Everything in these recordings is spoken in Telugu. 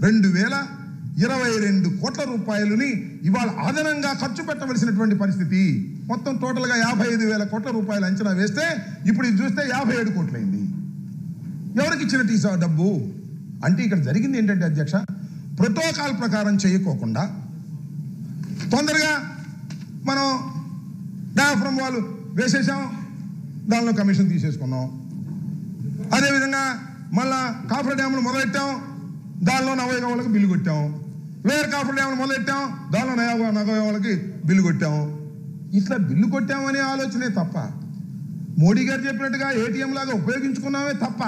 రెండు వేల ఇరవై రెండు కోట్ల రూపాయలని ఇవాళ అదనంగా ఖర్చు పెట్టవలసినటువంటి పరిస్థితి మొత్తం టోటల్గా యాభై ఐదు వేల కోట్ల రూపాయలు అంచనా వేస్తే ఇప్పుడు ఇది చూస్తే యాభై ఏడు కోట్లయింది ఎవరికి ఇచ్చినట్టు ఈ స- డబ్బు అంటే ఇక్కడ జరిగింది ఏంటంటే అధ్యక్ష ప్రోటోకాల్ ప్రకారం చేయకోకుండా తొందరగా మనం డయాఫ్రమ్ వాళ్ళు వేసేసాం దానిలో కమిషన్ తీసేసుకున్నాం అదేవిధంగా మళ్ళా కాఫర్ డ్యాములు మొదలెట్టాం దానిలో నవయ వాళ్ళకి బిల్లు కొట్టాం వేరే కాఫర్ డ్యాములు మొదలెట్టాం దానిలో నయ నగయ వాళ్ళకి బిల్లు కొట్టాం ఇట్లా బిల్లు కొట్టామనే ఆలోచనే తప్ప మోడీ గారు చెప్పినట్టుగా ఏటీఎం లాగా ఉపయోగించుకున్నామే తప్ప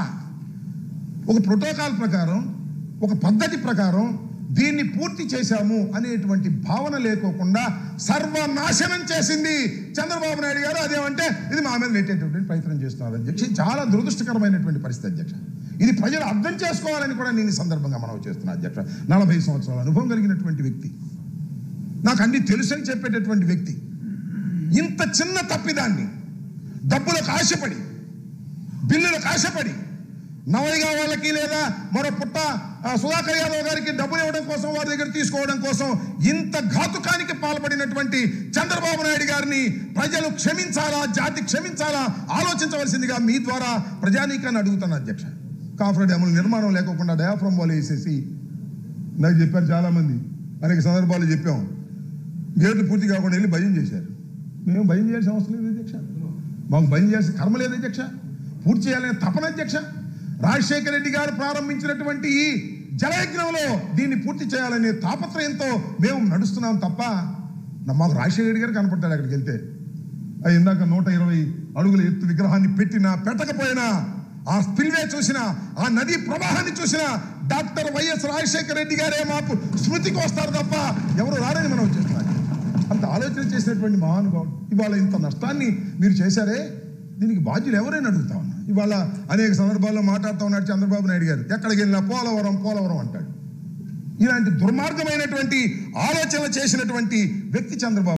ఒక ప్రోటోకాల్ ప్రకారం ఒక పద్ధతి ప్రకారం దీన్ని పూర్తి చేశాము అనేటువంటి భావన లేకోకుండా సర్వనాశనం చేసింది చంద్రబాబు నాయుడు గారు అదేమంటే ఇది మా మీద నెట్టేటటువంటి ప్రయత్నం చేస్తున్నారు అధ్యక్ష ఇది చాలా దురదృష్టకరమైనటువంటి పరిస్థితి అధ్యక్ష ఇది ప్రజలు అర్థం చేసుకోవాలని కూడా నేను ఈ సందర్భంగా మనవి చేస్తున్నా అధ్యక్ష నలభై సంవత్సరాల అనుభవం కలిగినటువంటి వ్యక్తి నాకు అన్ని తెలుసని చెప్పేటటువంటి వ్యక్తి ఇంత చిన్న తప్పిదాన్ని డబ్బులకు ఆశపడి బిల్లులకు ఆశపడి నవైగా వాళ్ళకి లేదా మరో పుట్ట ఆ, సుధాకర్ యాదవ్ గారికి డబ్బులు ఇవ్వడం కోసం వారి దగ్గర తీసుకోవడం కోసం ఇంత ఘాతుకానికి పాల్పడినటువంటి చంద్రబాబు నాయుడు గారిని ప్రజలు క్షమించాలా జాతి క్షమించాలా ఆలోచించవలసిందిగా మీ ద్వారా ప్రజానీకాన్ని అడుగుతాను అధ్యక్ష కాఫర్ డ్యాముల నిర్మాణం లేకోకుండా డయాఫ్రమ్ వాళ్ళు వేసేసి నాకు చెప్పారు చాలామంది అనేక సందర్భాలు చెప్పాం గేట్లు పూర్తి కాకుండా వెళ్ళి భయం చేశారు మేము భయం చేయాల్సిన అవసరం లేదు అధ్యక్ష మాకు భయం చేయాల్సిన కర్మ లేదు అధ్యక్ష పూర్తి చేయాలనే తపన అధ్యక్ష రాజశేఖర రెడ్డి గారు ప్రారంభించినటువంటి ఈ జలయజ్ఞంలో దీన్ని పూర్తి చేయాలనే తాపత్రయంతో మేము నడుస్తున్నాం తప్ప నా- మాకు రాజశేఖర రెడ్డి గారు కనపడ్డాడు అక్కడికి వెళ్తే ఆ ఇందాక నూట ఇరవై అడుగుల ఎత్తు విగ్రహాన్ని పెట్టినా పెట్టకపోయినా ఆ స్పిల్వే చూసిన ఆ నదీ ప్రవాహాన్ని చూసిన డాక్టర్ వైఎస్ రాజశేఖర రెడ్డి గారే మాకు స్మృతికి వస్తారు తప్ప ఎవరు రారని మనం చేస్తున్నారు అంత ఆలోచన చేసినటువంటి మహానుభావుడు ఇవాళ ఇంత నష్టాన్ని మీరు చేశారే దీనికి బాధ్యులు ఎవరైనా అడుగుతా ఉన్నా ఇవాళ అనేక సందర్భాల్లో మాట్లాడుతూ ఉన్నాడు చంద్రబాబు నాయుడు గారు ఎక్కడికి వెళ్ళినా పోలవరం పోలవరం అంటాడు ఇలాంటి దుర్మార్గమైనటువంటి ఆలోచన చేసినటువంటి వ్యక్తి చంద్రబాబు